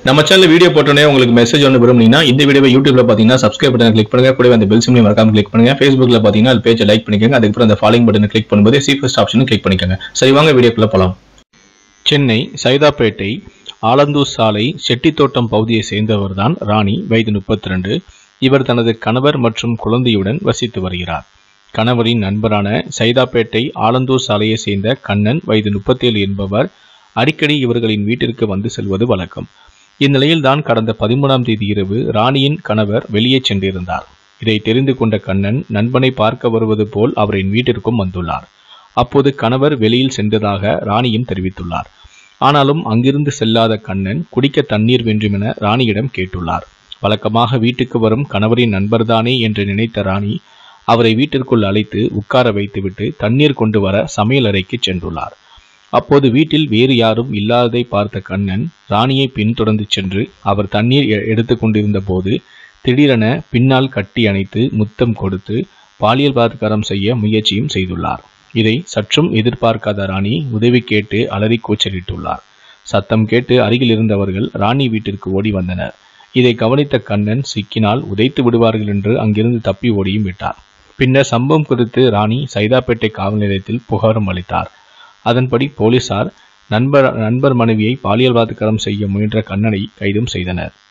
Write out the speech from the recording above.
நம்ம channel video போட்டோன்னே உங்களுக்கு மெசேஜ் ஒன்று விரும்புனீங்கன்னா இந்த வீடியோவை யூடியூப்ல பார்த்தீங்கன்னா சப்ஸ்கிரைப் பட்டன் கிளிக் பண்ணுங்க கூடவே அந்த பெல் சிம்லையும் மறக்காம கிளிக் பண்ணுங்க ஃபேஸ்புக்ல பார்த்தீங்கன்னா அது பேஜை லைக் பண்ணிக்கோங்க அதுக்கப்புறம் அந்த ஃபாலோயிங் பட்டனை கிளிக் பண்ணும்போது சி ஃபர்ஸ்ட் ஆப்ஷனும் கிளிக் பண்ணிக்கோங்க சரி வாங்க வீடியோக்குள்ள போலாம் சென்னை சைதாப்பேட்டை ஆலந்தூர் சாலை செட்டித்தோட்டம் பகுதியை சேர்ந்தவர்தான் ராணி வயது முப்பத்தி ரெண்டு இவர் தனது கணவர் மற்றும் குழந்தையுடன் வசித்து வருகிறார் கணவரின் நண்பரான சைதாப்பேட்டை ஆலந்தூர் சாலையை சேர்ந்த கண்ணன் வயது முப்பத்தேழு என்பவர் அடிக்கடி இவர்களின் வீட்டிற்கு வந்து செல்வது வழக்கம் இந்நிலையில்தான் கடந்த பதிமூணாம் தேதி இரவு ராணியின் கணவர் வெளியே சென்றிருந்தார் இதை தெரிந்து கொண்ட கண்ணன் நண்பனை பார்க்க வருவது போல் அவரின் வீட்டிற்கும் வந்துள்ளார் அப்போது கணவர் வெளியில் சென்றதாக ராணியும் தெரிவித்துள்ளார் ஆனாலும் அங்கிருந்து செல்லாத கண்ணன் குடிக்க தண்ணீர் வேண்டுமென ராணியிடம் கேட்டுள்ளார் வழக்கமாக வீட்டுக்கு வரும் கணவரின் நண்பர்தானே என்று நினைத்த ராணி அவரை வீட்டிற்குள் அழைத்து உட்கார வைத்துவிட்டு தண்ணீர் கொண்டு வர சமையல் அறைக்கு சென்றுள்ளார் அப்போது வீட்டில் வேறு யாரும் இல்லாததை பார்த்த கண்ணன் ராணியை பின்தொடர்ந்து சென்று அவர் தண்ணீர் எ- எடுத்துக் கொண்டிருந்த போது திடீரென பின்னால் கட்டி அணைத்து முத்தம் கொடுத்து பாலியல் பலாத்காரம் செய்ய முயற்சியும் செய்துள்ளார் இதை சற்றும் எதிர்பார்க்காத ராணி உதவி கேட்டு அலறி கூச்சலிட்டுள்ளார் சத்தம் கேட்டு அருகில் இருந்தவர்கள் ராணி வீட்டிற்கு ஓடி வந்தனர் இதை கவனித்த கண்ணன் சிக்கினால் உதைத்து விடுவார்கள் என்று அங்கிருந்து தப்பி ஓடியும் விட்டார் பின்னர் சம்பவம் குறித்து ராணி சைதாப்பேட்டை காவல் நிலையத்தில் புகாரும் அளித்தார் அதன்படி போலீசார் நண்பர் நண்பர் மனைவியை பாலியல் பலாத்காரம் செய்ய முயன்ற கண்ணனை கைதும் செய்தனர்